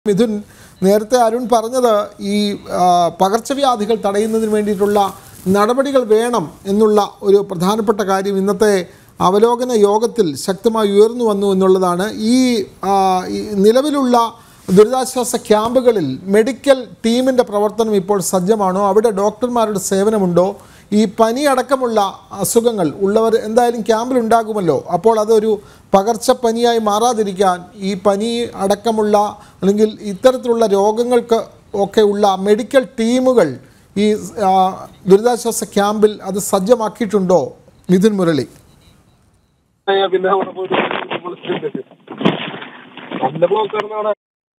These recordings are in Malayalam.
മിഥുൻ നേരത്തെ അരുൺ പറഞ്ഞത് ഈ ആ, പകർച്ചവ്യാധികൾ തടയുന്നതിന് വേണ്ടിയിട്ടുള്ള നടപടികൾ വേണം എന്നുള്ള ഒരു പ്രധാനപ്പെട്ട കാര്യം ഇന്നത്തെ അവലോകന യോഗത്തിൽ ശക്തമായി ഉയർന്നു വന്നു എന്നുള്ളതാണ് ഈ ആ, ഈ നിലവിലുള്ള ദുരിതാശ്വാസ ക്യാമ്പുകളിൽ മെഡിക്കൽ ടീമിൻ്റെ പ്രവർത്തനം ഇപ്പോൾ സജ്ജമാണോ അവിടെ ഡോക്ടർമാരുടെ സേവനമുണ്ടോ ഈ പനി അടക്കമുള്ള അസുഖങ്ങൾ ഉള്ളവർ എന്തായാലും ക്യാമ്പിൽ ഉണ്ടാകുമല്ലോ അപ്പോൾ അതൊരു പകർച്ചപ്പനിയായി മാറാതിരിക്കാൻ ഈ പനി അടക്കമുള്ള അല്ലെങ്കിൽ ഇത്തരത്തിലുള്ള രോഗങ്ങൾക്ക് ഒക്കെ ഉള്ള മെഡിക്കൽ ടീമുകൾ ഈ ആ, ദുരിതാശ്വാസ ക്യാമ്പിൽ അത് സജ്ജമാക്കിയിട്ടുണ്ടോ മിഥുൻ മുരളി ഞാൻ പിന്നെ അവിടെ പോയിട്ട് വിളിച്ചിട്ടുണ്ട് നല്ല ബ്ലോക്കായിരുന്നു അവിടെ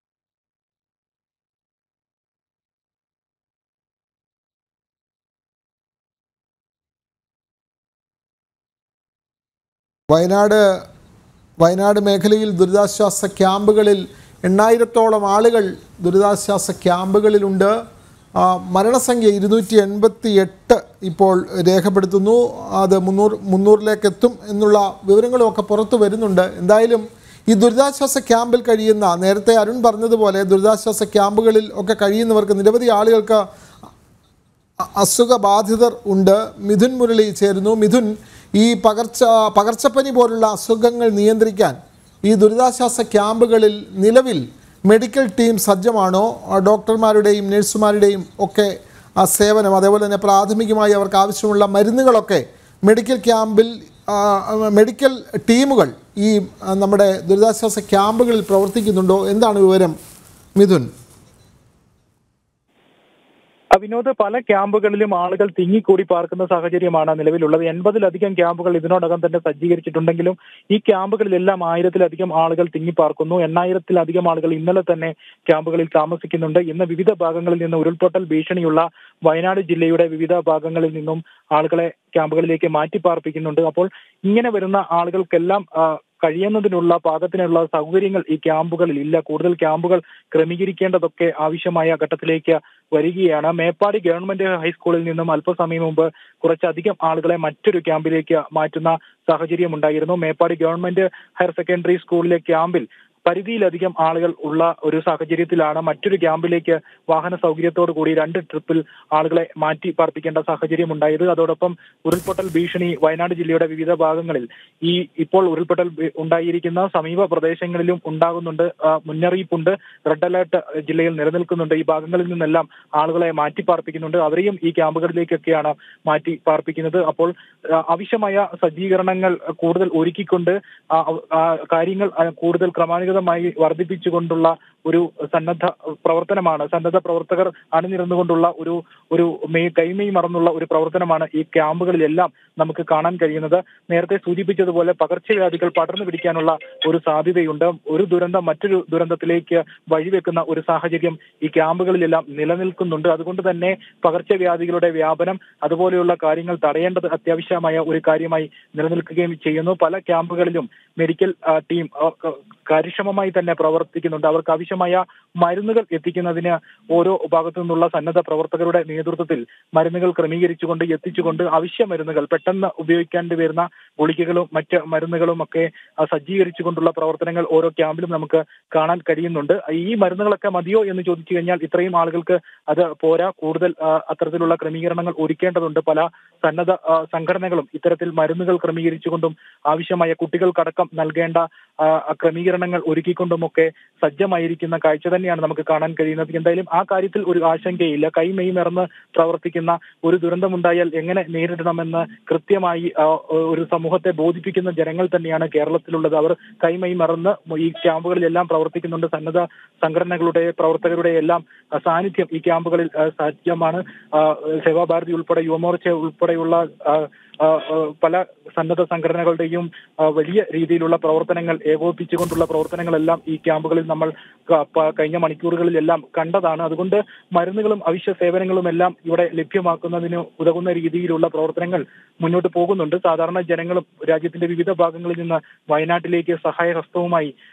വയനാട് വയനാട് മേഖലയിൽ ദുരിതാശ്വാസ ക്യാമ്പുകളിൽ എണ്ണായിരത്തോളം ആളുകൾ ദുരിതാശ്വാസ ക്യാമ്പുകളിലുണ്ട് ആ, മരണസംഖ്യ ഇരുന്നൂറ്റി എൺപത്തി എട്ട് ഇപ്പോൾ രേഖപ്പെടുത്തുന്നു അത് മുന്നൂറ് മുന്നൂറിലേക്ക് എത്തും എന്നുള്ള വിവരങ്ങളുമൊക്കെ പുറത്തു വരുന്നുണ്ട് എന്തായാലും ഈ ദുരിതാശ്വാസ ക്യാമ്പിൽ കഴിയുന്ന നേരത്തെ അരുൺ പറഞ്ഞതുപോലെ ദുരിതാശ്വാസ ക്യാമ്പുകളിൽ ഒക്കെ കഴിയുന്നവർക്ക് നിരവധി ആളുകൾക്ക് അ- അസുഖബാധിതർ ഉണ്ട് മിഥുൻ മുരളി ചേരുന്നു മിഥുൻ ഈ പകർച്ച പകർച്ചപ്പനി പോലുള്ള അസുഖങ്ങൾ നിയന്ത്രിക്കാൻ ഈ ദുരിതാശ്വാസ ക്യാമ്പുകളിൽ നിലവിൽ മെഡിക്കൽ ടീം സജ്ജമാണോ ആ, ഡോക്ടർമാരുടെയും നഴ്സുമാരുടെയും ഒക്കെ ആ സേവനം അതേപോലെ തന്നെ പ്രാഥമികമായി അവർക്ക് ആവശ്യമുള്ള മരുന്നുകളൊക്കെ മെഡിക്കൽ ക്യാമ്പിൽ ആ, മെഡിക്കൽ ടീമുകൾ ഈ ആ, നമ്മുടെ ദുരിതാശ്വാസ ക്യാമ്പുകളിൽ പ്രവർത്തിക്കുന്നുണ്ടോ എന്താണ് വിവരം മിഥുൻ ആ, വിനോദ് പല ക്യാമ്പുകളിലും ആളുകൾ തിങ്ങിക്കൂടി പാർക്കുന്ന സാഹചര്യമാണ് നിലവിലുള്ളത് എൺപതിലധികം ക്യാമ്പുകൾ ഇതിനോടകം തന്നെ സജ്ജീകരിച്ചിട്ടുണ്ടെങ്കിലും ഈ ക്യാമ്പുകളിലെല്ലാം ആയിരത്തിലധികം ആളുകൾ തിങ്ങിപ്പാർക്കുന്നു എണ്ണായിരത്തിലധികം ആളുകൾ ഇന്നലെ തന്നെ ക്യാമ്പുകളിൽ താമസിക്കുന്നുണ്ട് ഇന്ന് വിവിധ ഭാഗങ്ങളിൽ നിന്ന് ഉരുൾപൊട്ടൽ ഭീഷണിയുള്ള വയനാട് ജില്ലയുടെ വിവിധ ഭാഗങ്ങളിൽ നിന്നും ആളുകളെ ക്യാമ്പുകളിലേക്ക് മാറ്റി പാർപ്പിക്കുന്നുണ്ട് അപ്പോൾ ഇങ്ങനെ വരുന്ന ആളുകൾക്കെല്ലാം ആ, കഴിയുന്നതിനുള്ള പാകത്തിനുള്ള സൗകര്യങ്ങൾ ഈ ക്യാമ്പുകളിൽ ഇല്ല കൂടുതൽ ക്യാമ്പുകൾ ക്രമീകരിക്കേണ്ടതൊക്കെ ആവശ്യമായ ഘട്ടത്തിലേക്ക് വരികയാണ് മേപ്പാടി ഗവൺമെന്റ് ഹൈസ്കൂളിൽ നിന്നും അല്പസമയം മുമ്പ് കുറച്ചധികം ആളുകളെ മറ്റൊരു ക്യാമ്പിലേക്ക് മാറ്റുന്ന സാഹചര്യം ഉണ്ടായിരുന്നു മേപ്പാടി ഗവൺമെന്റ് ഹയർ സെക്കൻഡറി സ്കൂളിലെ ക്യാമ്പിൽ പരിധിയിലധികം ആളുകൾ ഉള്ള ഒരു സാഹചര്യത്തിലാണ് മറ്റൊരു ക്യാമ്പിലേക്ക് വാഹന സൗകര്യത്തോടു കൂടി രണ്ട് ട്രിപ്പിൽ ആളുകളെ മാറ്റി പാർപ്പിക്കേണ്ട സാഹചര്യം ഉണ്ടായത് അതോടൊപ്പം ഉരുൾപൊട്ടൽ ഭീഷണി വയനാട് ജില്ലയുടെ വിവിധ ഭാഗങ്ങളിൽ ഈ ഇപ്പോൾ ഉരുൾപൊട്ടൽ ഭീ- ഉണ്ടായിരിക്കുന്ന സമീപ പ്രദേശങ്ങളിലും ഉണ്ടാകുന്നുണ്ട് ആ, മുന്നറിയിപ്പുണ്ട് റെഡ് അലേർട്ട് ജില്ലയിൽ നിലനിൽക്കുന്നുണ്ട് ഈ ഭാഗങ്ങളിൽ നിന്നെല്ലാം ആളുകളെ മാറ്റി പാർപ്പിക്കുന്നുണ്ട് അവരെയും ഈ ക്യാമ്പുകളിലേക്കൊക്കെയാണ് മാറ്റി പാർപ്പിക്കുന്നത് അപ്പോൾ ആ, ആവശ്യമായ സജ്ജീകരണങ്ങൾ കൂടുതൽ ഒരുക്കിക്കൊണ്ട് ആ, ആ, കാര്യങ്ങൾ ആ, കൂടുതൽ ക്രമാനുഗതമായി വർദ്ധിപ്പിച്ചുകൊണ്ടുള്ള ഒരു സന്നദ്ധ പ്രവർത്തനമാണ് സന്നദ്ധ പ്രവർത്തകർ അണിനിരന്നുകൊണ്ടുള്ള ഒരു ഒരു മെയ് കൈമെയ് മറന്നുള്ള ഒരു പ്രവർത്തനമാണ് ഈ ക്യാമ്പുകളിലെല്ലാം നമുക്ക് കാണാൻ കഴിയുന്നത് നേരത്തെ സൂചിപ്പിച്ചതുപോലെ പകർച്ചവ്യാധികൾ പടർന്നു പിടിക്കാനുള്ള ഒരു സാധ്യതയുണ്ട് ഒരു ദുരന്തം മറ്റൊരു ദുരന്തത്തിലേക്ക് വഴിവെക്കുന്ന ഒരു സാഹചര്യം ഈ ക്യാമ്പുകളിലെല്ലാം നിലനിൽക്കുന്നുണ്ട് അതുകൊണ്ട് തന്നെ പകർച്ചവ്യാധികളുടെ വ്യാപനം അതുപോലെയുള്ള കാര്യങ്ങൾ തടയേണ്ടത് അത്യാവശ്യമായ ഒരു കാര്യമായി നിലനിൽക്കുകയും ചെയ്യുന്നു പല ക്യാമ്പുകളിലും മെഡിക്കൽ ആ, ടീം ആ, ക- കാര്യക്ഷമമായി തന്നെ പ്രവർത്തിക്കുന്നുണ്ട് അവർക്ക് ആവശ്യമായ മരുന്നുകൾ എത്തിക്കുന്നതിന് ഓരോ ഭാഗത്തു നിന്നുള്ള സന്നദ്ധ പ്രവർത്തകരുടെ നേതൃത്വത്തിൽ മരുന്നുകൾ ക്രമീകരിച്ചുകൊണ്ട് എത്തിച്ചുകൊണ്ട് അവശ്യ മരുന്നുകൾ പെട്ടെന്ന് ഉപയോഗിക്കേണ്ടി വരുന്ന ഗുളികകളും മറ്റ് മരുന്നുകളും ഒക്കെ ആ, സജ്ജീകരിച്ചുകൊണ്ടുള്ള പ്രവർത്തനങ്ങൾ ഓരോ ക്യാമ്പിലും നമുക്ക് കാണാൻ കഴിയുന്നുണ്ട് ഈ മരുന്നുകളൊക്കെ മതിയോ എന്ന് ചോദിച്ചു കഴിഞ്ഞാൽ ഇത്രയും ആളുകൾക്ക് അത് പോരാ കൂടുതൽ ആ, അത്തരത്തിലുള്ള ക്രമീകരണങ്ങൾ ഒരുക്കേണ്ടതുണ്ട് പല സന്നദ്ധ ആ, സംഘടനകളും ഇത്തരത്തിൽ മരുന്നുകൾ ക്രമീകരിച്ചുകൊണ്ടും ആവശ്യമായ കുട്ടികൾക്കടക്കം നൽകേണ്ട ആ, ക്രമീകരണങ്ങൾ ഒരുക്കിക്കൊണ്ടുമൊക്കെ സജ്ജമായിരിക്കുന്ന കാഴ്ച തന്നെയാണ് നമുക്ക് കാണാൻ കഴിയുന്നത് എന്തായാലും ആ കാര്യത്തിൽ ഒരു ആശങ്കയില്ല കൈമെയ് മറന്ന് പ്രവർത്തിക്കുന്ന ഒരു ദുരന്തമുണ്ടായാൽ എങ്ങനെ നേരിടണമെന്ന് കൃത്യമായി ആ, ഒരു സമൂഹത്തെ ബോധിപ്പിക്കുന്ന ജനങ്ങൾ തന്നെയാണ് കേരളത്തിലുള്ളത് അവർ കൈമൈ മറന്ന് ഈ ക്യാമ്പുകളിലെല്ലാം പ്രവർത്തിക്കുന്നുണ്ട് സന്നദ്ധ സംഘടനകളുടെ പ്രവർത്തകരുടെ എല്ലാം ആ, സാന്നിധ്യം ഈ ക്യാമ്പുകളിൽ ആ, സജ്ജമാണ് ആ, സേവാഭാരതി ഉൾപ്പെടെ യുവമോർച്ച ഉൾപ്പെടെയുള്ള ആ, ആ, ആ, പല സന്നദ്ധ സംഘടനകളുടെയും ആ, വലിയ രീതിയിലുള്ള പ്രവർത്തനങ്ങൾ ഏകോപിപ്പിച്ചുകൊണ്ടുള്ള പ്രവർത്തനങ്ങളെല്ലാം ഈ ക്യാമ്പുകളിൽ നമ്മൾ ക- പ- കഴിഞ്ഞ മണിക്കൂറുകളിലെല്ലാം കണ്ടതാണ് അതുകൊണ്ട് മരുന്നുകളും അവശ്യ സേവനങ്ങളും എല്ലാം ഇവിടെ ലഭ്യമാക്കുന്നതിന് ഉതകുന്ന രീതിയിലുള്ള പ്രവർത്തനങ്ങൾ മുന്നോട്ട് പോകുന്നുണ്ട് സാധാരണ ജനങ്ങളും രാജ്യത്തിന്റെ വിവിധ ഭാഗങ്ങളിൽ നിന്ന് വയനാട്ടിലേക്ക് സഹായഹസ്തവുമായി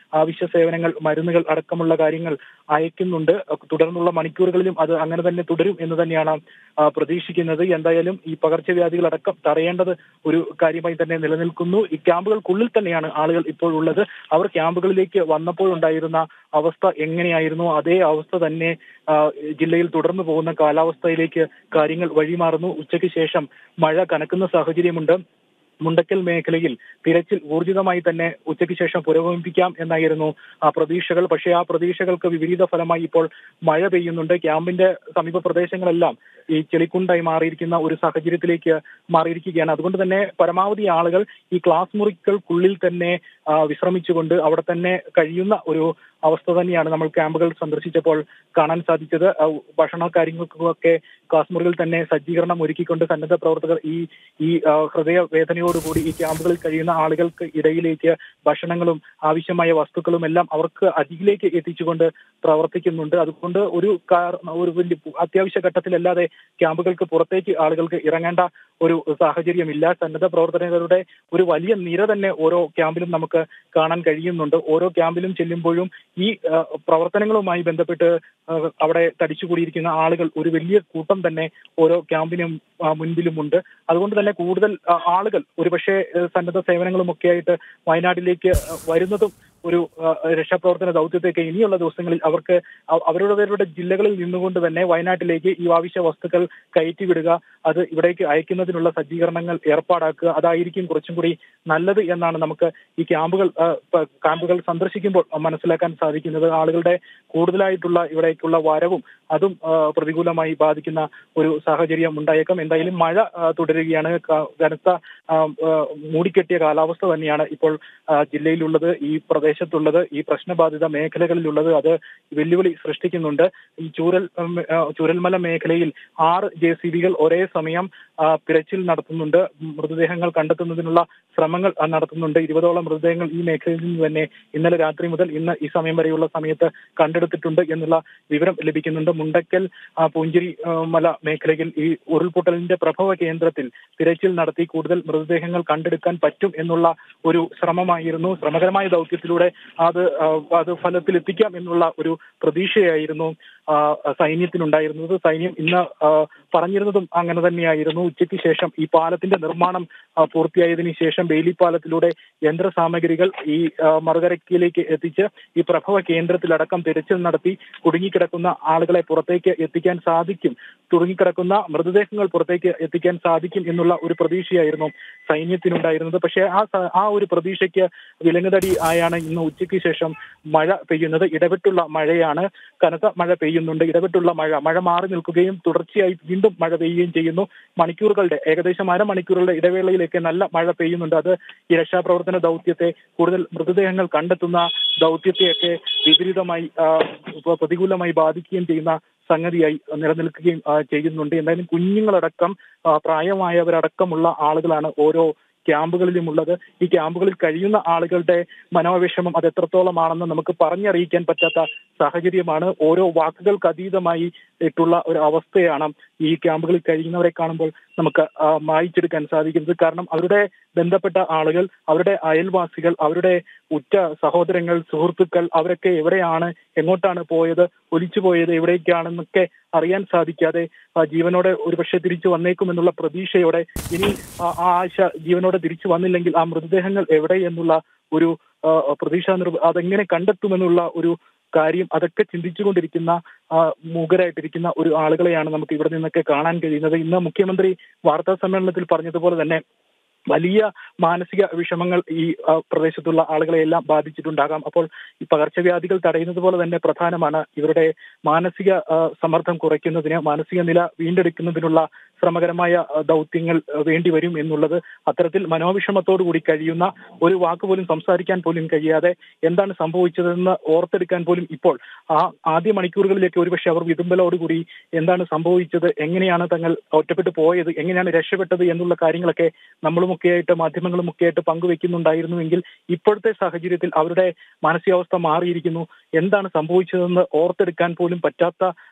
ആവശ്യ സേവനങ്ങൾ മരുന്നുകൾ അടക്കമുള്ള കാര്യങ്ങൾ അയക്കുന്നുണ്ട് തുടർന്നുള്ള മണിക്കൂറുകളിലും അത് അങ്ങനെ തന്നെ തുടരും എന്ന് തന്നെയാണ് ആ, പ്രതീക്ഷിക്കുന്നത് എന്തായാലും ഈ പകർച്ചവ്യാധികൾ അടക്കം തടയേണ്ടത് ഒരു കാര്യമായി തന്നെ നിലനിൽക്കുന്നു ഈ ക്യാമ്പുകൾക്കുള്ളിൽ തന്നെയാണ് ആളുകൾ ഇപ്പോൾ ഉള്ളത് അവർ ക്യാമ്പുകളിലേക്ക് വന്നപ്പോഴുണ്ടായിരുന്ന അവസ്ഥ എങ്ങനെയായിരുന്നു അതേ അവസ്ഥ തന്നെ ആ, ജില്ലയിൽ തുടർന്നു പോകുന്ന കാലാവസ്ഥയിലേക്ക് കാര്യങ്ങൾ വഴിമാറുന്നു ഉച്ചയ്ക്ക് ശേഷം മഴ കനക്കുന്ന സാഹചര്യമുണ്ട് മുണ്ടക്കൽ മേഖലയിൽ തിരച്ചിൽ ഊർജിതമായി തന്നെ ഉച്ചയ്ക്ക് ശേഷം പുരോഗമിപ്പിക്കാം എന്നായിരുന്നു ആ പ്രതീക്ഷകൾ പക്ഷേ ആ പ്രതീക്ഷകൾക്ക് വിപരീത ഫലമായി ഇപ്പോൾ മഴ പെയ്യുന്നുണ്ട് ക്യാമ്പിന്റെ സമീപ പ്രദേശങ്ങളെല്ലാം ഈ ചെളിക്കുണ്ടായി മാറിയിരിക്കുന്ന ഒരു സാഹചര്യത്തിലേക്ക് മാറിയിരിക്കുകയാണ് അതുകൊണ്ട് തന്നെ പരമാവധി ആളുകൾ ഈ ക്ലാസ് മുറികൾക്കുള്ളിൽ തന്നെ ആ, വിശ്രമിച്ചുകൊണ്ട് അവിടെ തന്നെ കഴിയുന്ന ഒരു അവസ്ഥ തന്നെയാണ് നമ്മൾ ക്യാമ്പുകൾ സന്ദർശിച്ചപ്പോൾ കാണാൻ സാധിച്ചത് ആ, ഭക്ഷണ കാര്യങ്ങൾക്കൊക്കെ ക്ലാസ് മുറികൾ തന്നെ സജ്ജീകരണം ഒരുക്കിക്കൊണ്ട് സന്നദ്ധ പ്രവർത്തകർ ഈ ഈ ആ, ഹൃദയവേദനയോടുകൂടി ഈ ക്യാമ്പുകളിൽ കഴിയുന്ന ആളുകൾക്ക് ഇടയിലേക്ക് ഭക്ഷണങ്ങളും ആവശ്യമായ വസ്തുക്കളും എല്ലാം അവർക്ക് അരികിലേക്ക് എത്തിച്ചുകൊണ്ട് പ്രവർത്തിക്കുന്നുണ്ട് അതുകൊണ്ട് ഒരു കാർ ഒരു വലിയ അത്യാവശ്യ ഘട്ടത്തിലല്ലാതെ ക്യാമ്പുകൾക്ക് പുറത്തേക്ക് ആളുകൾക്ക് ഇറങ്ങേണ്ട ഒരു സാഹചര്യമില്ല സന്നദ്ധ പ്രവർത്തകരുടെ ഒരു വലിയ നിര തന്നെ ഓരോ ക്യാമ്പിലും നമുക്ക് കാണാൻ കഴിയുന്നുണ്ട് ഓരോ ക്യാമ്പിലും ചെല്ലുമ്പോഴും ഈ ആ, പ്രവർത്തനങ്ങളുമായി ബന്ധപ്പെട്ട് ആ, അവിടെ തടിച്ചുകൂടിയിരിക്കുന്ന ആളുകൾ ഒരു വലിയ കൂട്ടം തന്നെ ഓരോ ക്യാമ്പിനും ആ, മുൻപിലുമുണ്ട് അതുകൊണ്ട് തന്നെ കൂടുതൽ ആ, ആളുകൾ ഒരുപക്ഷെ ഏഹ്, സന്നദ്ധ സേവനങ്ങളും ഒക്കെ ആയിട്ട് വയനാട്ടിലേക്ക് ആ, വരുന്നതും ഒരു ആ, രക്ഷാപ്രവർത്തന ദൗത്യത്തേക്ക് ഇനിയുള്ള ദിവസങ്ങളിൽ അവർക്ക് അവ- അവരുടേവരുടെ ജില്ലകളിൽ നിന്നുകൊണ്ട് തന്നെ വയനാട്ടിലേക്ക് ഈ ആവശ്യ വസ്തുക്കൾ കയറ്റിവിടുക അത് ഇവിടേക്ക് അയക്കുന്നതിനുള്ള സജ്ജീകരണങ്ങൾ ഏർപ്പാടാക്കുക അതായിരിക്കും കുറച്ചും കൂടി നല്ലത് എന്നാണ് നമുക്ക് ഈ ക്യാമ്പുകൾ ആ, പ- ക്യാമ്പുകൾ സന്ദർശിക്കുമ്പോൾ മനസ്സിലാക്കാൻ സാധിക്കുന്നത് ആളുകളുടെ കൂടുതലായിട്ടുള്ള ഇവിടേക്കുള്ള വരവും അതും ആ, പ്രതികൂലമായി ബാധിക്കുന്ന ഒരു സാഹചര്യം ഉണ്ടായേക്കാം എന്തായാലും മഴ ആ, തുടരുകയാണ് ക- കനത്ത ആ, ആ, മൂടിക്കെട്ടിയ കാലാവസ്ഥ തന്നെയാണ് ഇപ്പോൾ ആ, ജില്ലയിലുള്ളത് ഈ പ്രദേശത്തുള്ളത് ഈ പ്രശ്നബാധിത മേഖലകളിലുള്ളത് അത് വെല്ലുവിളി സൃഷ്ടിക്കുന്നുണ്ട് ഈ ചൂരൽ ഉം, ആ, ചൂരൽമല മേഖലയിൽ ആറ് ജെ സി ബികൾ ഒരേ സമയം ആ, തിരച്ചിൽ നടത്തുന്നുണ്ട് മൃതദേഹങ്ങൾ കണ്ടെത്തുന്നതിനുള്ള ശ്രമങ്ങൾ ആ, നടത്തുന്നുണ്ട് ഇരുപതോളം മൃതദേഹങ്ങൾ ഈ മേഖലയിൽ നിന്ന് തന്നെ ഇന്നലെ രാത്രി മുതൽ ഇന്ന് ഈ സമയം വരെയുള്ള സമയത്ത് കണ്ടെടുത്തിട്ടുണ്ട് എന്നുള്ള വിവരം ലഭിക്കുന്നുണ്ട് മുണ്ടക്കൽ ആ, പൂഞ്ചിരി ആ, മല മേഖലയിൽ ഈ ഉരുൾപൊട്ടലിന്റെ പ്രഭവ കേന്ദ്രത്തിൽ തിരച്ചിൽ നടത്തി കൂടുതൽ മൃതദേഹങ്ങൾ കണ്ടെടുക്കാൻ പറ്റും എന്നുള്ള ഒരു ശ്രമമായിരുന്നു ശ്രമകരമായ ദൗത്യത്തിലൂടെ അത് ആ, അത് ഫലത്തിലെത്തിക്കാം എന്നുള്ള ഒരു പ്രതീക്ഷയായിരുന്നു ആ, സൈന്യത്തിനുണ്ടായിരുന്നത് സൈന്യം ഇന്ന് ആ, പറഞ്ഞിരുന്നതും അങ്ങനെ തന്നെയായിരുന്നു ഉച്ചയ്ക്ക് ശേഷം ഈ പാലത്തിന്റെ നിർമ്മാണം ആ, പൂർത്തിയായതിനു ശേഷം ബെയിലി പാലത്തിലൂടെ യന്ത്ര സാമഗ്രികൾ ഈ ആ, മറുകരക്കിലേക്ക് എത്തിച്ച് ഈ പ്രഭവ കേന്ദ്രത്തിലടക്കം തിരച്ചിൽ നടത്തി കുടുങ്ങിക്കിടക്കുന്ന ആളുകളെ പുറത്തേക്ക് എത്തിക്കാൻ സാധിക്കും തുടുങ്ങിക്കിടക്കുന്ന മൃതദേഹങ്ങൾ പുറത്തേക്ക് എത്തിക്കാൻ സാധിക്കും എന്നുള്ള ഒരു പ്രതീക്ഷയായിരുന്നു സൈന്യത്തിനുണ്ടായിരുന്നത് പക്ഷേ ആ സ- ആ ഒരു പ്രതീക്ഷയ്ക്ക് വിലങ്ങുതടി ആയാണ് ഇന്ന് ഉച്ചയ്ക്ക് ശേഷം മഴ പെയ്യുന്നത് ഇടവിട്ടുള്ള മഴയാണ് കനത്ത മഴ പെയ്യുന്നുണ്ട് ഇടവിട്ടുള്ള മഴ മഴ മാറി നിൽക്കുകയും തുടർച്ചയായി വീണ്ടും മഴ പെയ്യുകയും ചെയ്യുന്നു മണിക്കൂറുകളുടെ ഏകദേശം അരമണിക്കൂറുകളുടെ ഇടവേളയിലേക്ക് നല്ല മഴ പെയ്യുന്നുണ്ട് അത് ഈ രക്ഷാപ്രവർത്തന ദൗത്യത്തെ കൂടുതൽ മൃതദേഹങ്ങൾ കണ്ടെത്തുന്ന ദൗത്യത്തെയൊക്കെ വിപരീതമായി ആ, ഉപ- പ്രതികൂലമായി ബാധിക്കുകയും ചെയ്യുന്ന സംഗതിയായി നിലനിൽക്കുകയും ആ, ചെയ്യുന്നുണ്ട് എന്തായാലും കുഞ്ഞുങ്ങളടക്കം ആ, പ്രായമായവരടക്കമുള്ള ആളുകളാണ് ഓരോ ക്യാമ്പുകളിലും ഉള്ളത് ഈ ക്യാമ്പുകളിൽ കഴിയുന്ന ആളുകളുടെ മനോവിഷമം അത് എത്രത്തോളമാണെന്ന് നമുക്ക് പറഞ്ഞറിയിക്കാൻ പറ്റാത്ത സാഹചര്യമാണ് ഓരോ വാക്കുകൾക്ക് അതീതമായി ഇട്ടുള്ള ഒരു അവസ്ഥയാണ് ഈ ക്യാമ്പുകളിൽ കഴിയുന്നവരെ കാണുമ്പോൾ നമുക്ക് ആ, മായ്ച്ചെടുക്കാൻ സാധിക്കുന്നത് കാരണം അവരുടെ ബന്ധപ്പെട്ട ആളുകൾ അവരുടെ അയൽവാസികൾ അവരുടെ ഉറ്റ സഹോദരങ്ങൾ സുഹൃത്തുക്കൾ അവരൊക്കെ എവിടെയാണ് എങ്ങോട്ടാണ് പോയത് ഒലിച്ചു പോയത് എവിടേക്കാണെന്നൊക്കെ അറിയാൻ സാധിക്കാതെ ആ, ജീവനോടെ ഒരുപക്ഷെ തിരിച്ചു വന്നേക്കുമെന്നുള്ള പ്രതീക്ഷയോടെ ഇനി ആ ആ ആശ ജീവനോടെ തിരിച്ചു വന്നില്ലെങ്കിൽ ആ മൃതദേഹങ്ങൾ എവിടെ എന്നുള്ള ഒരു ആ, പ്രതീക്ഷ നിർ- അതെങ്ങനെ കണ്ടെത്തുമെന്നുള്ള ഒരു കാര്യം അതൊക്കെ ചിന്തിച്ചുകൊണ്ടിരിക്കുന്ന ആ, മൂകരായിട്ടിരിക്കുന്ന ഒരു ആളുകളെയാണ് നമുക്ക് ഇവിടെ നിന്നൊക്കെ കാണാൻ കഴിയുന്നത് ഇന്ന് മുഖ്യമന്ത്രി വാർത്താ സമ്മേളനത്തിൽ പറഞ്ഞതുപോലെ തന്നെ വലിയ മാനസിക വിഷമങ്ങൾ ഈ ആ, പ്രദേശത്തുള്ള ആളുകളെയെല്ലാം ബാധിച്ചിട്ടുണ്ടാകാം അപ്പോൾ ഈ പകർച്ചവ്യാധികൾ തടയുന്നത് പോലെ തന്നെ പ്രധാനമാണ് ഇവരുടെ മാനസിക ആ, സമ്മർദ്ദം കുറയ്ക്കുന്നതിന് മാനസിക നില വീണ്ടെടുക്കുന്നതിനുള്ള ശ്രമകരമായ ആ, ദൗത്യങ്ങൾ ആ, വേണ്ടിവരും എന്നുള്ളത് അത്തരത്തിൽ മനോവിഷമത്തോടു കൂടി കഴിയുന്ന ഒരു വാക്ക് പോലും സംസാരിക്കാൻ പോലും കഴിയാതെ എന്താണ് സംഭവിച്ചതെന്ന് ഓർത്തെടുക്കാൻ പോലും ഇപ്പോൾ ആ ആദ്യ മണിക്കൂറുകളിലേക്ക് ഒരുപക്ഷെ അവർ വിതുമ്പലോടുകൂടി എന്താണ് സംഭവിച്ചത് എങ്ങനെയാണ് തങ്ങൾ ഒറ്റപ്പെട്ടു പോയത് എങ്ങനെയാണ് രക്ഷപ്പെട്ടത് എന്നുള്ള കാര്യങ്ങളൊക്കെ നമ്മളുമൊക്കെയായിട്ട് മാധ്യമങ്ങളുമൊക്കെയായിട്ട് പങ്കുവെക്കുന്നുണ്ടായിരുന്നുവെങ്കിൽ ഇപ്പോഴത്തെ സാഹചര്യത്തിൽ അവരുടെ മാനസികാവസ്ഥ മാറിയിരിക്കുന്നു എന്താണ് സംഭവിച്ചതെന്ന് ഓർത്തെടുക്കാൻ പോലും പറ്റാത്ത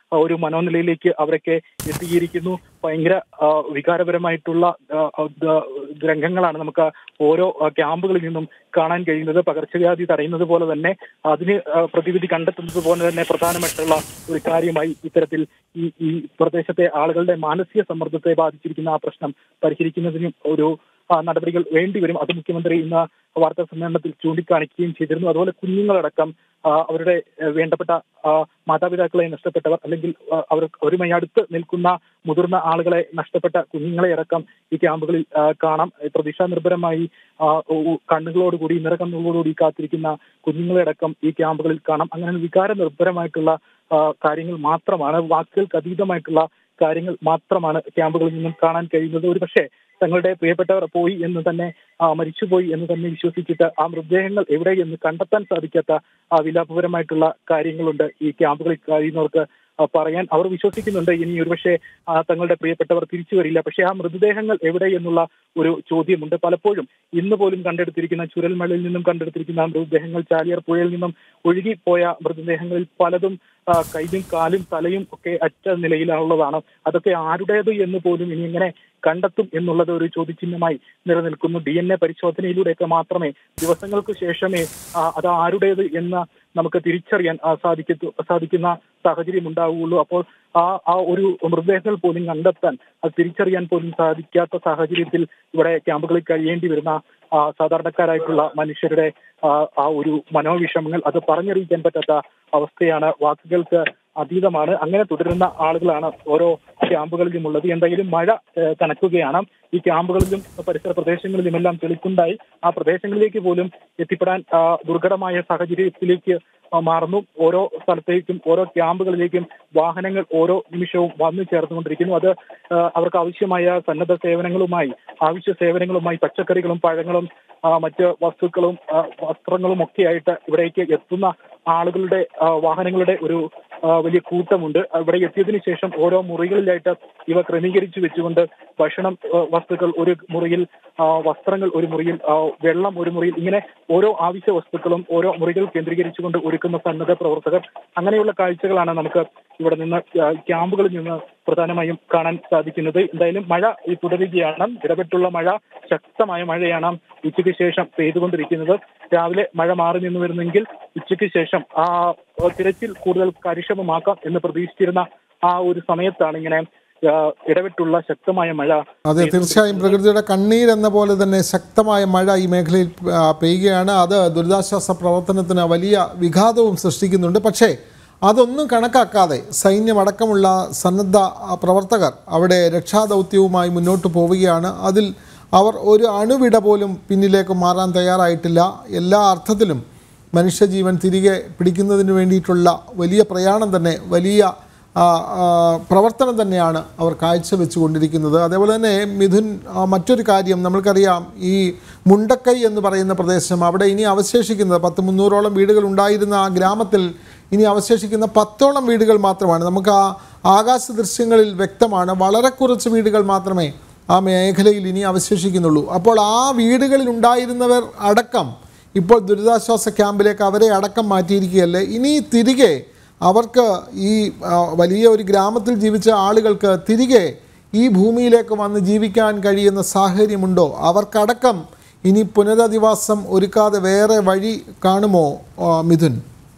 ആ, ഒരു മനോനിലയിലേക്ക് അവരൊക്കെ എത്തിയിരിക്കുന്നു ഭയങ്കര ആ, വികാരപരമായിട്ടുള്ള ആ, ആ, ദ- രംഗങ്ങളാണ് നമുക്ക് ഓരോ ആ, ക്യാമ്പുകളിൽ നിന്നും കാണാൻ കഴിയുന്നത് പകർച്ചവ്യാധി തടയുന്നത് പോലെ തന്നെ അതിന് ആ, പ്രതിവിധി കണ്ടെത്തുന്നത് പോലെ തന്നെ പ്രധാനമായിട്ടുള്ള ഒരു കാര്യമായി ഇത്തരത്തിൽ ഈ ഈ പ്രദേശത്തെ ആളുകളുടെ മാനസിക സമ്മർദ്ദത്തെ ബാധിച്ചിരിക്കുന്ന ആ പ്രശ്നം പരിഹരിക്കുന്നതിനും ഒരു ആ, നടപടികൾ വേണ്ടിവരും അത് മുഖ്യമന്ത്രി ഇന്ന് വാർത്താ സമ്മേളനത്തിൽ ചൂണ്ടിക്കാണിക്കുകയും ചെയ്തിരുന്നു അതുപോലെ കുഞ്ഞുങ്ങളടക്കം ആ, അവരുടെ ഏഹ്, വേണ്ടപ്പെട്ട ആ, മാതാപിതാക്കളെ നഷ്ടപ്പെട്ടവർ അല്ലെങ്കിൽ ആ, അവർ അവരുമായി അടുത്ത് നിൽക്കുന്ന മുതിർന്ന ആളുകളെ നഷ്ടപ്പെട്ട കുഞ്ഞുങ്ങളെ അടക്കം ഈ ക്യാമ്പുകളിൽ ആ, കാണാം ഏഹ്, പ്രതീക്ഷാ നിർഭരമായി ആ, ഉ- ഉ- കണ്ണുകളോടുകൂടി നിറകണ്ണുകളോടുകൂടി കാത്തിരിക്കുന്ന കുഞ്ഞുങ്ങളെ അടക്കം ഈ ക്യാമ്പുകളിൽ കാണാം അങ്ങനെ വികാര നിർഭരമായിട്ടുള്ള ആ, കാര്യങ്ങൾ മാത്രമാണ് വാക്കുകൾക്ക് അതീതമായിട്ടുള്ള കാര്യങ്ങൾ മാത്രമാണ് ക്യാമ്പുകളിൽ നിന്നും കാണാൻ കഴിയുന്നത് ഒരു പക്ഷേ തങ്ങളുടെ പ്രിയപ്പെട്ടവർ പോയി എന്ന് തന്നെ ആ, മരിച്ചുപോയി എന്ന് തന്നെ വിശ്വസിച്ചിട്ട് ആ മൃതദേഹങ്ങൾ എവിടെ എന്ന് കണ്ടെത്താൻ സാധിക്കാത്ത ആ വിലാപപരമായിട്ടുള്ള കാര്യങ്ങളുണ്ട് ഈ ക്യാമ്പുകളിൽ കഴിയുന്നവർക്ക് ആ, പറയാൻ അവർ വിശ്വസിക്കുന്നുണ്ട് ഇനി ഒരുപക്ഷെ ആ, തങ്ങളുടെ പ്രിയപ്പെട്ടവർ തിരിച്ചു വരില്ല പക്ഷേ ആ മൃതദേഹങ്ങൾ എവിടെ എന്നുള്ള ഒരു ചോദ്യമുണ്ട് പലപ്പോഴും ഇന്ന് പോലും കണ്ടെടുത്തിരിക്കുന്ന ചുരൽമലയിൽ നിന്നും കണ്ടെടുത്തിരിക്കുന്ന ആ മൃതദേഹങ്ങൾ ചാലിയാർ പുഴയിൽ നിന്നും ഒഴുകിപ്പോയ മൃതദേഹങ്ങളിൽ പലതും ആ, കൈയും കാലും തലയും ഒക്കെ അറ്റ നിലയിലുള്ളതാണ് അതൊക്കെ ആരുടേത് എന്ന് പോലും ഇനി എങ്ങനെ കണ്ടെത്തും എന്നുള്ളത് ഒരു ചോദ്യചിഹ്നമായി നിലനിൽക്കുന്നു ഡി എൻ എ പരിശോധനയിലൂടെയൊക്കെ മാത്രമേ ദിവസങ്ങൾക്ക് ശേഷമേ ആ, അത് ആരുടേത് എന്ന് നമുക്ക് തിരിച്ചറിയാൻ ആ, സാധിക്കത്തു സാധിക്കുന്ന സാഹചര്യം ഉണ്ടാവുകയുള്ളൂ അപ്പോൾ ആ ആ ഒരു മൃതദേഹങ്ങൾ പോലും കണ്ടെത്താൻ അത് തിരിച്ചറിയാൻ പോലും സാധിക്കാത്ത സാഹചര്യത്തിൽ ഇവിടെ ക്യാമ്പുകളിൽ കഴിയേണ്ടി വരുന്ന ആ, സാധാരണക്കാരായിട്ടുള്ള മനുഷ്യരുടെ ആ, ആ ഒരു മനോവിഷമങ്ങൾ അത് പറഞ്ഞറിയിക്കാൻ പറ്റാത്ത അവസ്ഥയാണ് വാക്കുകൾക്ക് അതീതമാണ് അങ്ങനെ തുടരുന്ന ആളുകളാണ് ഓരോ ക്യാമ്പുകളിലും ഉള്ളത് എന്തായാലും മഴ ഏഹ്, കനക്കുകയാണ് ഈ ക്യാമ്പുകളിലും പരിസര പ്രദേശങ്ങളിലും എല്ലാം തെളിക്കുണ്ടായി ആ പ്രദേശങ്ങളിലേക്ക് പോലും എത്തിപ്പെടാൻ ആ, ദുർഘടമായ സാഹചര്യത്തിലേക്ക് ആ, മാറുന്നു ഓരോ സ്ഥലത്തേക്കും ഓരോ ക്യാമ്പുകളിലേക്കും വാഹനങ്ങൾ ഓരോ നിമിഷവും വന്നു ചേർന്നുകൊണ്ടിരിക്കുന്നു അത് ആ, അവർക്ക് ആവശ്യമായ സന്നദ്ധ സേവനങ്ങളുമായി ആവശ്യ സേവനങ്ങളുമായി പച്ചക്കറികളും പഴങ്ങളും ആ, മറ്റ് വസ്തുക്കളും ആ, വസ്ത്രങ്ങളും ഒക്കെ ആയിട്ട് ഇവിടേക്ക് എത്തുന്ന ആളുകളുടെ ആ, വാഹനങ്ങളുടെ ഒരു ആ, വലിയ കൂട്ടമുണ്ട് ഇവിടെ എത്തിയതിനു ശേഷം ഓരോ മുറികളിലായിട്ട് ഇവ ക്രമീകരിച്ചു വെച്ചുകൊണ്ട് ഭക്ഷണം ആ, വസ്തുക്കൾ ഒരു മുറിയിൽ ആ, വസ്ത്രങ്ങൾ ഒരു മുറിയിൽ ആ, വെള്ളം ഒരു മുറിയിൽ ഇങ്ങനെ ഓരോ ആവശ്യ വസ്തുക്കളും ഓരോ മുറികൾ കേന്ദ്രീകരിച്ചുകൊണ്ട് ഒരുക്കുന്ന സന്നദ്ധ പ്രവർത്തകർ അങ്ങനെയുള്ള കാഴ്ചകളാണ് നമുക്ക് ഇവിടെ നിന്ന് ആ, ക്യാമ്പുകളിൽ നിന്ന് പ്രധാനമായും കാണാൻ സാധിക്കുന്നത് എന്തായാലും മഴ ഈ തുടരുകയാണ് ഇടപെട്ടുള്ള മഴ ശക്തമായ മഴയാണ് ഉച്ചയ്ക്ക് ശേഷം പെയ്തുകൊണ്ടിരിക്കുന്നത് രാവിലെ മഴ മാറി നിന്ന് വരുന്നെങ്കിൽ ഉച്ചയ്ക്ക് ശേഷം ആ തിരച്ചിൽ കൂടുതൽ കാര്യക്ഷമമാക്കാം എന്ന് പ്രതീക്ഷിച്ചിരുന്ന ആ ഒരു സമയത്താണ് ഇങ്ങനെ ആ, ഇടവിട്ടുള്ള ശക്തമായ മഴ അതെ തീർച്ചയായും പ്രകൃതിയുടെ കണ്ണീർ എന്ന പോലെ തന്നെ ശക്തമായ മഴ ഈ മേഖലയിൽ ആ, പെയ്യുകയാണ് അത് ദുരിതാശ്വാസ പ്രവർത്തനത്തിന് വലിയ വിഘാതവും സൃഷ്ടിക്കുന്നുണ്ട് പക്ഷേ അതൊന്നും കണക്കാക്കാതെ സൈന്യമടക്കമുള്ള സന്നദ്ധ ആ, പ്രവർത്തകർ അവിടെ രക്ഷാദൗത്യവുമായി മുന്നോട്ട് പോവുകയാണ് അതിൽ അവർ ഒരു അണുവിട പോലും പിന്നിലേക്ക് മാറാൻ തയ്യാറായിട്ടില്ല എല്ലാ അർത്ഥത്തിലും മനുഷ്യജീവൻ തിരികെ പിടിക്കുന്നതിന് വേണ്ടിയിട്ടുള്ള വലിയ പ്രയാണം തന്നെ വലിയ ആ, ആ, പ്രവർത്തനം തന്നെയാണ് അവർ കാഴ്ചവെച്ചുകൊണ്ടിരിക്കുന്നത് അതേപോലെ തന്നെ മിഥുൻ ആ, മറ്റൊരു കാര്യം നമ്മൾക്കറിയാം ഈ മുണ്ടക്കൈ എന്ന് പറയുന്ന പ്രദേശം അവിടെ ഇനി അവശേഷിക്കുന്നത് പത്ത് മുന്നൂറോളം വീടുകൾ ഉണ്ടായിരുന്ന ആ ഗ്രാമത്തിൽ ഇനി അവശേഷിക്കുന്ന പത്തോളം വീടുകൾ മാത്രമാണ് നമുക്ക് ആ ആകാശ ദൃശ്യങ്ങളിൽ വ്യക്തമാണ് വളരെ കുറച്ച് വീടുകൾ മാത്രമേ ആ മേഖലയിൽ ഇനി അവശേഷിക്കുന്നുള്ളൂ അപ്പോൾ ആ വീടുകളിൽ ഉണ്ടായിരുന്നവർ അടക്കം ഇപ്പോൾ ദുരിതാശ്വാസ ക്യാമ്പിലേക്ക് അവരെ അടക്കം മാറ്റിയിരിക്കുകയല്ലേ ഇനി തിരികെ അവർക്ക് ഈ ആ, വലിയ ഒരു ഗ്രാമത്തിൽ ജീവിച്ച ആളുകൾക്ക് തിരികെ ഈ ഭൂമിയിലേക്ക് വന്ന് ജീവിക്കാൻ കഴിയുന്ന സാഹചര്യമുണ്ടോ അവർക്കടക്കം ഇനി പുനരധിവാസം ഒരുക്കാതെ വേറെ വഴി കാണുമോ ആ, മിഥുൻ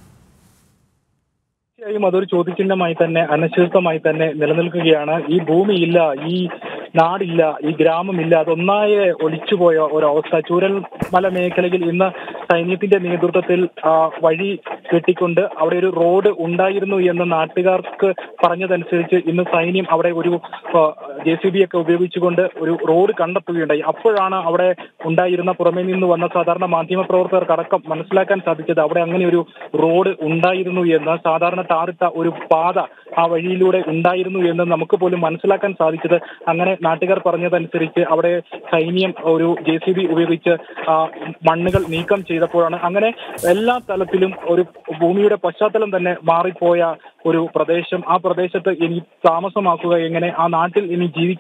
തീർച്ചയായും അതൊരു ചോദ്യചിഹ്നമായി തന്നെ അനിശ്ചിതമായി തന്നെ നിലനിൽക്കുകയാണ് ഈ ഭൂമിയില്ല ഈ നാടില്ല ഈ ഗ്രാമമില്ല അതൊന്നായ ഒലിച്ചുപോയ ഒരവസ്ഥ ചൂരൽമല മേഖലയിൽ ഇന്ന് സൈന്യത്തിന്റെ നേതൃത്വത്തിൽ ആ, വഴി കെട്ടിക്കൊണ്ട് അവിടെ ഒരു റോഡ് ഉണ്ടായിരുന്നു എന്ന് നാട്ടുകാർക്ക് പറഞ്ഞതനുസരിച്ച് ഇന്ന് സൈന്യം അവിടെ ഒരു ജെ സി ബി ഒക്കെ ഉപയോഗിച്ചുകൊണ്ട് ഒരു റോഡ് കണ്ടെത്തുകയുണ്ടായി അപ്പോഴാണ് അവിടെ ഉണ്ടായിരുന്ന പുറമേ നിന്ന് വന്ന സാധാരണ മാധ്യമ പ്രവർത്തകർക്കടക്കം മനസ്സിലാക്കാൻ സാധിച്ചത് അവിടെ അങ്ങനെ ഒരു റോഡ് ഉണ്ടായിരുന്നു എന്ന് സാധാരണ ടാറിട്ട ഒരു പാത ആ വഴിയിലൂടെ ഉണ്ടായിരുന്നു എന്ന് നമുക്ക് പോലും മനസ്സിലാക്കാൻ സാധിച്ചത് അങ്ങനെ നാട്ടുകാർ പറഞ്ഞതനുസരിച്ച് അവിടെ സൈന്യം ഒരു ജെ സി ബി ഉപയോഗിച്ച് ആ, മണ്ണുകൾ നീക്കം ചെയ്തപ്പോഴാണ് അങ്ങനെ എല്ലാ തലത്തിലും ഒരു ഭൂമിയുടെ പശ്ചാത്തലം തന്നെ മാറിപ്പോയ ഒരു പ്രദേശം ആ പ്രദേശത്ത് ഇനി താമസമാക്കുക എങ്ങനെ ആ നാട്ടിൽ ഇനി ജീവിക്കുക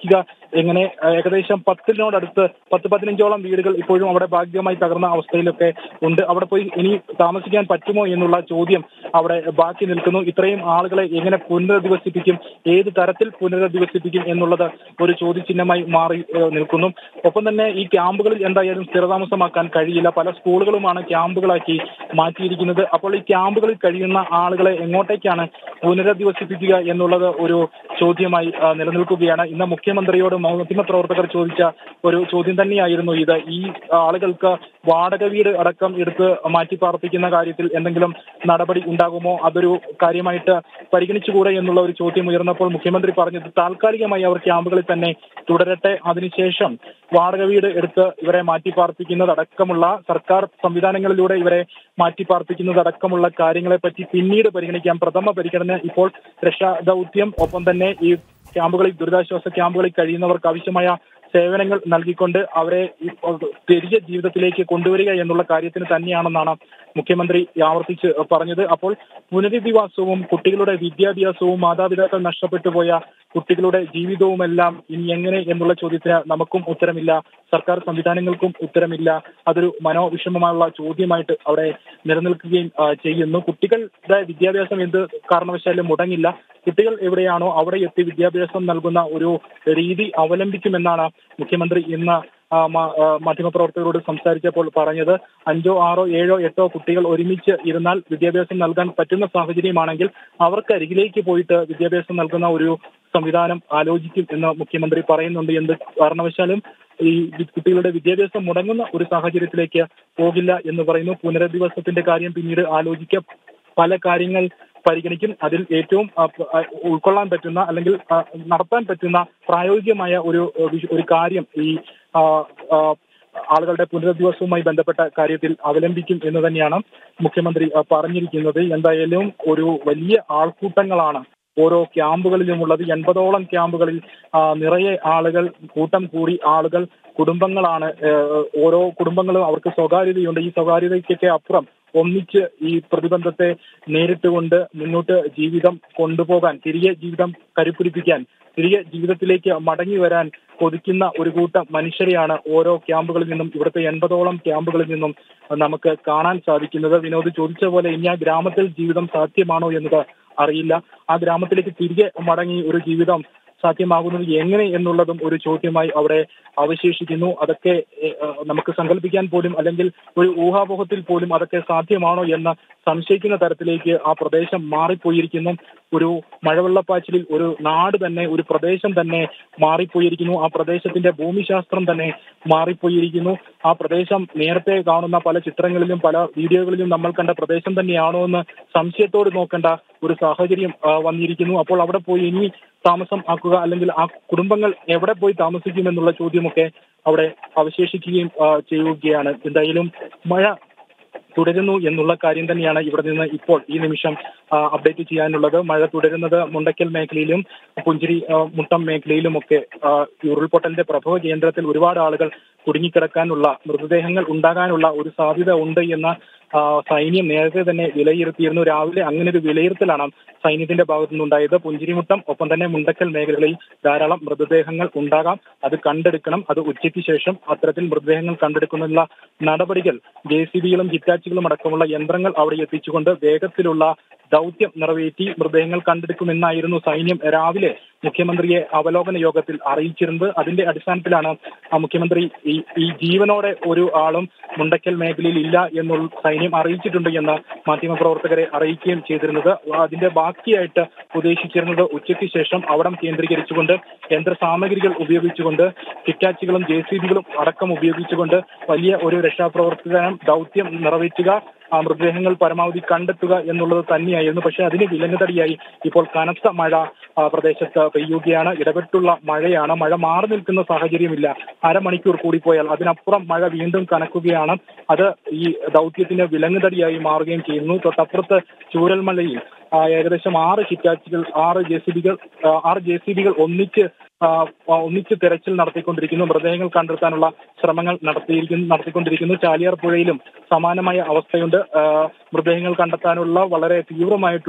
എങ്ങനെ ആ, ഏകദേശം പത്തിനോടടുത്ത് പത്ത് പതിനഞ്ചോളം വീടുകൾ ഇപ്പോഴും അവിടെ ഭാഗികമായി തകർന്ന അവസ്ഥയിലൊക്കെ ഉണ്ട് അവിടെ പോയി ഇനി താമസിക്കാൻ പറ്റുമോ എന്നുള്ള ചോദ്യം അവിടെ ബാക്കി നിൽക്കുന്നു ഇത്രയും ആളുകളെ എങ്ങനെ പുനരധിവസിപ്പിക്കും ഏത് തരത്തിൽ പുനരധിവസിപ്പിക്കും എന്നുള്ളത് ഒരു ചോദ്യചിഹ്നമായി മാറി ഏഹ്, നിൽക്കുന്നു ഒപ്പം തന്നെ ഈ ക്യാമ്പുകളിൽ എന്തായാലും സ്ഥിരതാമസമാക്കാൻ കഴിയില്ല പല സ്കൂളുകളുമാണ് ക്യാമ്പുകളാക്കി മാറ്റിയിരിക്കുന്നത് അപ്പോൾ ഈ ക്യാമ്പുകളിൽ കഴിയുന്ന ആളുകളെ എങ്ങോട്ടേക്കാണ് പുനരധിവസിപ്പിക്കുക എന്നുള്ളത് ഒരു ചോദ്യമായി ആ, നിലനിൽക്കുകയാണ് ഇന്ന് മുഖ്യമന്ത്രിയോട് മാധ്യമപ്രവർത്തകർ ചോദിച്ച ഒരു ചോദ്യം തന്നെയായിരുന്നു ഇത് ഈ ആളുകൾക്ക് വാടക വീട് അടക്കം എടുത്ത് മാറ്റി പാർപ്പിക്കുന്ന കാര്യത്തിൽ എന്തെങ്കിലും നടപടി ഉണ്ടാകുമോ അതൊരു കാര്യമായിട്ട് പരിഗണിച്ചുകൂടെ എന്നുള്ള ഒരു ചോദ്യം ഉയർന്നപ്പോൾ മുഖ്യമന്ത്രി പറഞ്ഞത് താൽക്കാലികമായി അവർ ക്യാമ്പുകളിൽ തന്നെ തുടരട്ടെ അതിനുശേഷം വാടക വീട് എടുത്ത് ഇവരെ മാറ്റി പാർപ്പിക്കുന്നതടക്കമുള്ള സർക്കാർ സംവിധാനങ്ങളിലൂടെ ഇവരെ മാറ്റി പാർപ്പിക്കുന്നതടക്കമുള്ള കാര്യങ്ങളെ പറ്റി പിന്നീട് പരിഗണിക്കാം പ്രഥമ പരിഗണന ഇപ്പോൾ രക്ഷാ ദൗത്യം ഒപ്പം തന്നെ ഈ ക്യാമ്പുകളിൽ ദുരിതാശ്വാസ ക്യാമ്പുകളിൽ കഴിയുന്നവർക്ക് ആവശ്യമായ സേവനങ്ങൾ നൽകിക്കൊണ്ട് അവരെ ഈ തിരികെ ജീവിതത്തിലേക്ക് കൊണ്ടുവരിക എന്നുള്ള കാര്യത്തിന് തന്നെയാണെന്നാണ് മുഖ്യമന്ത്രി ആവർത്തിച്ച് പറഞ്ഞത് അപ്പോൾ പുനരധിവാസവും കുട്ടികളുടെ വിദ്യാഭ്യാസവും മാതാപിതാക്കൾ നഷ്ടപ്പെട്ടു പോയ കുട്ടികളുടെ ജീവിതവുമെല്ലാം ഇനി എങ്ങനെ എന്നുള്ള ചോദ്യത്തിന് നമുക്കും ഉത്തരമില്ല സർക്കാർ സംവിധാനങ്ങൾക്കും ഉത്തരമില്ല അതൊരു മനോവിഷമമായുള്ള ചോദ്യമായിട്ട് അവിടെ നിലനിൽക്കുകയും ആ, ചെയ്യുന്നു കുട്ടികളുടെ വിദ്യാഭ്യാസം എന്ത് കാരണവശാലും മുടങ്ങില്ല കുട്ടികൾ എവിടെയാണോ അവിടെ എത്തി വിദ്യാഭ്യാസം നൽകുന്ന ഒരു രീതി അവലംബിക്കുമെന്നാണ് മുഖ്യമന്ത്രി ഇന്ന് ആ, മാ- ആ, മാധ്യമപ്രവർത്തകരോട് സംസാരിച്ചപ്പോൾ പറഞ്ഞത് അഞ്ചോ ആറോ ഏഴോ എട്ടോ കുട്ടികൾ ഒരുമിച്ച് ഇരുന്നാൽ വിദ്യാഭ്യാസം നൽകാൻ പറ്റുന്ന സാഹചര്യമാണെങ്കിൽ അവർക്ക് അരികിലേക്ക് പോയിട്ട് വിദ്യാഭ്യാസം നൽകുന്ന ഒരു സംവിധാനം ആലോചിക്കും എന്ന് മുഖ്യമന്ത്രി പറയുന്നുണ്ട് എന്ത് കാരണവശാലും ഈ വി- കുട്ടികളുടെ വിദ്യാഭ്യാസം മുടങ്ങുന്ന ഒരു സാഹചര്യത്തിലേക്ക് പോകില്ല എന്ന് പറയുന്നു പുനരധിവാസത്തിന്റെ കാര്യം പിന്നീട് ആലോചിക്കാം പല കാര്യങ്ങൾ പരിഗണിക്കും അതിൽ ഏറ്റവും ആ, പ- ആ, ഉൾക്കൊള്ളാൻ പറ്റുന്ന അല്ലെങ്കിൽ ആ, നടത്താൻ പറ്റുന്ന പ്രായോഗികമായ ഒരു ആ, വിഷ- ഒരു കാര്യം ഈ ആ, ആ, ആളുകളുടെ പുനരധിവാസവുമായി ബന്ധപ്പെട്ട കാര്യത്തിൽ അവലംബിക്കും എന്ന് തന്നെയാണ് മുഖ്യമന്ത്രി ആ, പറഞ്ഞിരിക്കുന്നത് എന്തായാലും ഒരു വലിയ ആൾക്കൂട്ടങ്ങളാണ് ഓരോ ക്യാമ്പുകളിലുമുള്ളത് എൺപതോളം ക്യാമ്പുകളിൽ ആ, നിറയെ ആളുകൾ കൂട്ടം കൂടി ആളുകൾ കുടുംബങ്ങളാണ് ഏഹ്, ഓരോ കുടുംബങ്ങളും അവർക്ക് സ്വകാര്യതയുണ്ട് ഈ സ്വകാര്യതയ്ക്കൊക്കെ അപ്പുറം ഒന്നിച്ച് ഈ പ്രതിബന്ധത്തെ നേരിട്ടുകൊണ്ട് മുന്നോട്ട് ജീവിതം കൊണ്ടുപോകാൻ തിരികെ ജീവിതം കരുപ്പിടിപ്പിക്കാൻ തിരികെ ജീവിതത്തിലേക്ക് മടങ്ങി വരാൻ കൊതിക്കുന്ന ഒരു കൂട്ടം മനുഷ്യരെയാണ് ഓരോ ക്യാമ്പുകളിൽ നിന്നും ഇവിടുത്തെ എൺപതോളം ക്യാമ്പുകളിൽ നിന്നും നമുക്ക് കാണാൻ സാധിക്കുന്നത് വിനോദ് ചോദിച്ച പോലെ ഇനി ആ ഗ്രാമത്തിൽ ജീവിതം സാധ്യമാണോ എന്നത് അറിയില്ല ആ ഗ്രാമത്തിലേക്ക് തിരികെ മടങ്ങി ഒരു ജീവിതം സാധ്യമാകുന്നത് എങ്ങനെ എന്നുള്ളതും ഒരു ചോദ്യമായി അവിടെ അവശേഷിക്കുന്നു അതൊക്കെ ഏഹ്, ഏഹ്, നമുക്ക് സങ്കല്പിക്കാൻ പോലും അല്ലെങ്കിൽ ഒരു ഊഹാപോഹത്തിൽ പോലും അതൊക്കെ സാധ്യമാണോ എന്ന് സംശയിക്കുന്ന തരത്തിലേക്ക് ആ പ്രദേശം മാറിപ്പോയിരിക്കുന്നു ഒരു മഴവെള്ളപ്പാച്ചിലിൽ ഒരു നാട് തന്നെ ഒരു പ്രദേശം തന്നെ മാറിപ്പോയിരിക്കുന്നു ആ പ്രദേശത്തിന്റെ ഭൂമിശാസ്ത്രം തന്നെ മാറിപ്പോയിരിക്കുന്നു ആ പ്രദേശം നേരത്തെ കാണുന്ന പല ചിത്രങ്ങളിലും പല വീഡിയോകളിലും നമ്മൾ കണ്ട പ്രദേശം തന്നെയാണോ എന്ന് സംശയത്തോട് നോക്കേണ്ട ഒരു സാഹചര്യം ആ, വന്നിരിക്കുന്നു അപ്പോൾ അവിടെ പോയി ഇനി താമസം ആക്കുക അല്ലെങ്കിൽ ആ കുടുംബങ്ങൾ എവിടെ പോയി താമസിക്കുമെന്നുള്ള ചോദ്യമൊക്കെ അവിടെ അവശേഷിക്കുകയും ആ, ചെയ്യുകയാണ് എന്തായാലും മഴ തുടരുന്നു എന്നുള്ള കാര്യം തന്നെയാണ് ഇവിടെ നിന്ന് ഇപ്പോൾ ഈ നിമിഷം ആ, അപ്ഡേറ്റ് ചെയ്യാനുള്ളത് മഴ തുടരുന്നത് മുണ്ടക്കൽ മേഖലയിലും പുഞ്ചിരി ആ, മുട്ടം മേഖലയിലുമൊക്കെ ആ, ഈ ഉരുൾപൊട്ടലിന്റെ പ്രഭവ കേന്ദ്രത്തിൽ ഒരുപാട് ആളുകൾ കുടുങ്ങിക്കിടക്കാനുള്ള മൃതദേഹങ്ങൾ ഉണ്ടാകാനുള്ള ഒരു സാധ്യത ഉണ്ട് എന്ന് ആ, സൈന്യം നേരത്തെ തന്നെ വിലയിരുത്തിയിരുന്നു രാവിലെ അങ്ങനെ ഒരു വിലയിരുത്തലാണ് സൈന്യത്തിന്റെ ഭാഗത്തു നിന്നുണ്ടായത് പുഞ്ചിരിമുട്ടം ഒപ്പം തന്നെ മുണ്ടക്കൽ മേഖലകളിൽ ധാരാളം മൃതദേഹങ്ങൾ ഉണ്ടാകാം അത് കണ്ടെടുക്കണം അത് ഉച്ചയ്ക്ക് ശേഷം അത്തരത്തിൽ മൃതദേഹങ്ങൾ കണ്ടെടുക്കുന്നതിനുള്ള നടപടികൾ ജെ സി ബികളും ഹിറ്റാച്ചുകളും അടക്കമുള്ള യന്ത്രങ്ങൾ അവിടെ എത്തിച്ചുകൊണ്ട് വേഗത്തിലുള്ള ദൗത്യം നിറവേറ്റി മൃതദേഹങ്ങൾ കണ്ടെടുക്കുമെന്നായിരുന്നു സൈന്യം രാവിലെ മുഖ്യമന്ത്രിയെ അവലോകന യോഗത്തിൽ അറിയിച്ചിരുന്നത് അതിന്റെ അടിസ്ഥാനത്തിലാണ് ആ മുഖ്യമന്ത്രി ഈ ഈ ജീവനോടെ ഒരു ആളും മുണ്ടക്കൽ മേഖലയിൽ ഇല്ല എന്നുള്ള സൈന്യം അറിയിച്ചിട്ടുണ്ട് എന്ന് മാധ്യമപ്രവർത്തകരെ അറിയിക്കുകയും ചെയ്തിരുന്നത് അതിന്റെ ബാക്കിയായിട്ട് ഉദ്ദേശിച്ചിരുന്നത് ഉച്ചയ്ക്ക് ശേഷം അവിടം കേന്ദ്രീകരിച്ചുകൊണ്ട് യന്ത്ര സാമഗ്രികൾ ഉപയോഗിച്ചുകൊണ്ട് കിറ്റാച്ചുകളും ജെ സി ബികളും അടക്കം ഉപയോഗിച്ചുകൊണ്ട് വലിയ ഒരു രക്ഷാപ്രവർത്തനം ദൗത്യം നിറവേറ്റുക ആ മൃതദേഹങ്ങൾ പരമാവധി കണ്ടെത്തുക എന്നുള്ളത് തന്നെയായിരുന്നു പക്ഷേ അതിന് വിലങ്ങുതടിയായി ഇപ്പോൾ കനത്ത മഴ ആ, പ്രദേശത്ത് പെയ്യുകയാണ് ഇടപെട്ടുള്ള മഴയാണ് മഴ മാറി നിൽക്കുന്ന സാഹചര്യമില്ല അരമണിക്കൂർ കൂടി പോയാൽ അതിനപ്പുറം മഴ വീണ്ടും കനക്കുകയാണ് അത് ഈ ദൗത്യത്തിന് വിലങ്ങുതടിയായി മാറുകയും ചെയ്യുന്നു തൊട്ടപ്പുറത്ത് ചൂരൽമലയിൽ ആ, ഏകദേശം ആറ് ഹിറ്റാച്ചുകൾ ആറ് ജെ സി ബികൾ ആറ് ജെ സി ബികൾ ഒന്നിച്ച് ആ, ആ, ഒന്നിച്ച് തെരച്ചിൽ നടത്തിക്കൊണ്ടിരിക്കുന്നു മൃതദേഹങ്ങൾ കണ്ടെത്താനുള്ള ശ്രമങ്ങൾ നടത്തിയിരിക്കുന്നു നടത്തിക്കൊണ്ടിരിക്കുന്നു ചാലിയാർ പുഴയിലും സമാനമായ അവസ്ഥയുണ്ട് ആ, മൃതദേഹങ്ങൾ കണ്ടെത്താനുള്ള വളരെ തീവ്രമായിട്ടുള്ള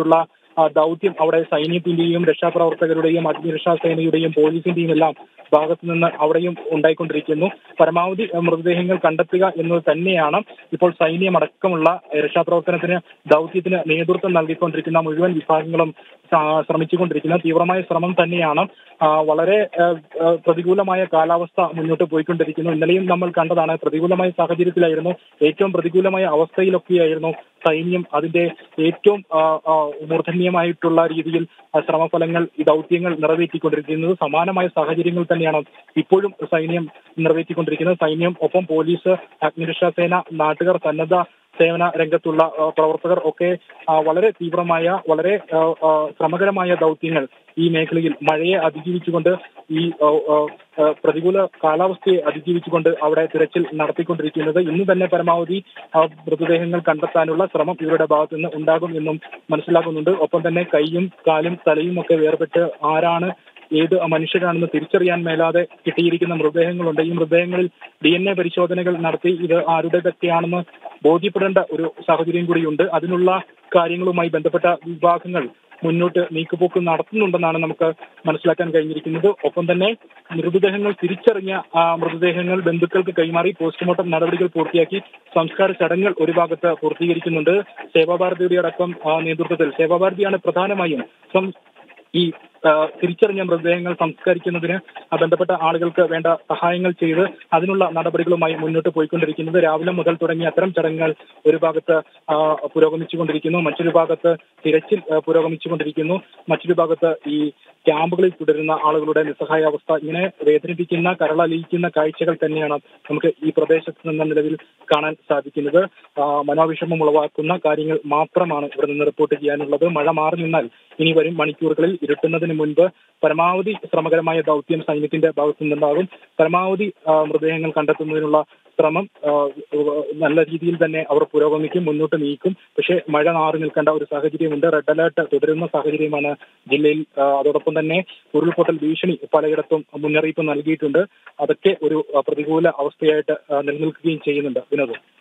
ആ, ദൗത്യം അവിടെ സൈന്യത്തിന്റെയും രക്ഷാപ്രവർത്തകരുടെയും അഗ്നിരക്ഷാ സേനയുടെയും പോലീസിന്റെയും എല്ലാം ഭാഗത്തു നിന്ന് അവിടെയും ഉണ്ടായിക്കൊണ്ടിരിക്കുന്നു പരമാവധി ആ, മൃതദേഹങ്ങൾ കണ്ടെത്തുക എന്നത് തന്നെയാണ് ഇപ്പോൾ സൈന്യമടക്കമുള്ള രക്ഷാപ്രവർത്തനത്തിന് ദൗത്യത്തിന് നേതൃത്വം നൽകിക്കൊണ്ടിരിക്കുന്ന മുഴുവൻ വിഭാഗങ്ങളും ആ, ശ്രമിച്ചുകൊണ്ടിരിക്കുന്ന തീവ്രമായ ശ്രമം തന്നെയാണ് ആ, വളരെ ആ, ആ, പ്രതികൂലമായ കാലാവസ്ഥ മുന്നോട്ട് പോയിക്കൊണ്ടിരിക്കുന്നു ഇന്നലെയും നമ്മൾ കണ്ടതാണ് പ്രതികൂലമായ സാഹചര്യത്തിലായിരുന്നു ഏറ്റവും പ്രതികൂലമായ അവസ്ഥയിലൊക്കെയായിരുന്നു സൈന്യം അതിന്റെ ഏറ്റവും ആ, ആ, മൂർധന്യമായിട്ടുള്ള രീതിയിൽ ആ ശ്രമഫലങ്ങൾ ഈ ദൗത്യങ്ങൾ നിറവേറ്റിക്കൊണ്ടിരിക്കുന്നത് സമാനമായ സാഹചര്യങ്ങൾ തന്നെയാണ് ഇപ്പോഴും സൈന്യം നിറവേറ്റിക്കൊണ്ടിരിക്കുന്നത് സൈന്യം ഒപ്പം പോലീസ് അഗ്നിരക്ഷാ സേന നാട്ടുകാർ സന്നദ്ധ സേവന രംഗത്തുള്ള ആ, പ്രവർത്തകർ ഒക്കെ ആ, വളരെ തീവ്രമായ വളരെ ആ, ആ, ശ്രമകരമായ ദൗത്യങ്ങൾ ഈ മേഖലയിൽ മഴയെ അതിജീവിച്ചുകൊണ്ട് ഈ ആ, ആ, ആ, പ്രതികൂല കാലാവസ്ഥയെ അതിജീവിച്ചുകൊണ്ട് അവിടെ തിരച്ചിൽ നടത്തിക്കൊണ്ടിരിക്കുന്നത് ഇന്ന് തന്നെ പരമാവധി ആ, മൃതദേഹങ്ങൾ കണ്ടെത്താനുള്ള ശ്രമം ഇവരുടെ ഭാഗത്തു നിന്ന് ഉണ്ടാകും എന്നും മനസ്സിലാക്കുന്നുണ്ട് ഒപ്പം തന്നെ കൈയും കാലും തലയും ഒക്കെ വേർപെട്ട് ആരാണ് ഏത് മനുഷ്യരാണെന്ന് തിരിച്ചറിയാൻ മേലാതെ കിട്ടിയിരിക്കുന്ന മൃതദേഹങ്ങളുണ്ട് ഈ മൃതദേഹങ്ങളിൽ ഡി എൻ എ പരിശോധനകൾ നടത്തി ഇത് ആരുടേതൊക്കെയാണെന്ന് ബോധ്യപ്പെടേണ്ട ഒരു സാഹചര്യം കൂടിയുണ്ട് അതിനുള്ള കാര്യങ്ങളുമായി ബന്ധപ്പെട്ട വിഭാഗങ്ങൾ മുന്നോട്ട് നീക്കുപോക്ക് നടത്തുന്നുണ്ടെന്നാണ് നമുക്ക് മനസ്സിലാക്കാൻ കഴിഞ്ഞിരിക്കുന്നത് ഒപ്പം തന്നെ മൃതദേഹങ്ങൾ തിരിച്ചറിഞ്ഞ ആ മൃതദേഹങ്ങൾ ബന്ധുക്കൾക്ക് കൈമാറി പോസ്റ്റ്മോർട്ടം നടപടികൾ പൂർത്തിയാക്കി സംസ്കാര ചടങ്ങുകൾ ഒരു ഭാഗത്ത് പൂർത്തീകരിക്കുന്നുണ്ട് സേവാഭാരതിയുടെ അടക്കം ആ, നേതൃത്വത്തിൽ സേവാഭാരതിയാണ് പ്രധാനമായും സം- ഈ ആ, തിരിച്ചറിഞ്ഞ മൃതദേഹങ്ങൾ സംസ്കരിക്കുന്നതിന് ആ ബന്ധപ്പെട്ട ആളുകൾക്ക് വേണ്ട സഹായങ്ങൾ ചെയ്ത് അതിനുള്ള നടപടികളുമായി മുന്നോട്ട് പോയിക്കൊണ്ടിരിക്കുന്നത് രാവിലെ മുതൽ തുടങ്ങിയ അത്തരം ചടങ്ങുകൾ ഒരു ഭാഗത്ത് ആ, പുരോഗമിച്ചുകൊണ്ടിരിക്കുന്നു മറ്റൊരു ഭാഗത്ത് തിരച്ചിൽ ആ, പുരോഗമിച്ചുകൊണ്ടിരിക്കുന്നു മറ്റൊരു ഭാഗത്ത് ഈ ക്യാമ്പുകളിൽ തുടരുന്ന ആളുകളുടെ നിസ്സഹായാവസ്ഥ ഇങ്ങനെ വേദനിപ്പിക്കുന്ന കരളലിയിക്കുന്ന കാഴ്ചകൾ തന്നെയാണ് നമുക്ക് ഈ പ്രദേശത്ത് നിന്ന് നിലവിൽ കാണാൻ സാധിക്കുന്നത് ആ, മനോവിഷമം ഉളവാക്കുന്ന കാര്യങ്ങൾ മാത്രമാണ് ഇവിടെ നിന്ന് റിപ്പോർട്ട് ചെയ്യാനുള്ളത് മഴ മാറി നിന്നാൽ ഇനി വരും മണിക്കൂറുകളിൽ ഇരുട്ടുന്നതിന് മുൻപ് പരമാവധി ശ്രമകരമായ ദൗത്യം സൈന്യത്തിന്റെ ഭാഗത്തു നിന്നുണ്ടാകും പരമാവധി ആ, മൃതദേഹങ്ങൾ കണ്ടെത്തുന്നതിനുള്ള ശ്രമം ആ, നല്ല രീതിയിൽ തന്നെ അവർ പുരോഗമിക്കും മുന്നോട്ട് നീക്കും പക്ഷേ മഴ മാറി നിൽക്കേണ്ട ഒരു സാഹചര്യമുണ്ട് റെഡ് അലേർട്ട് തുടരുന്ന സാഹചര്യമാണ് ജില്ലയിൽ ആ, അതോടൊപ്പം തന്നെ ഉരുൾപൊട്ടൽ ഭീഷണി പലയിടത്തും മുന്നറിയിപ്പ് നൽകിയിട്ടുണ്ട് അതൊക്കെ ഒരു ആ, പ്രതികൂല അവസ്ഥയായിട്ട് ആ, നിലനിൽക്കുകയും ചെയ്യുന്നുണ്ട് വിനോദം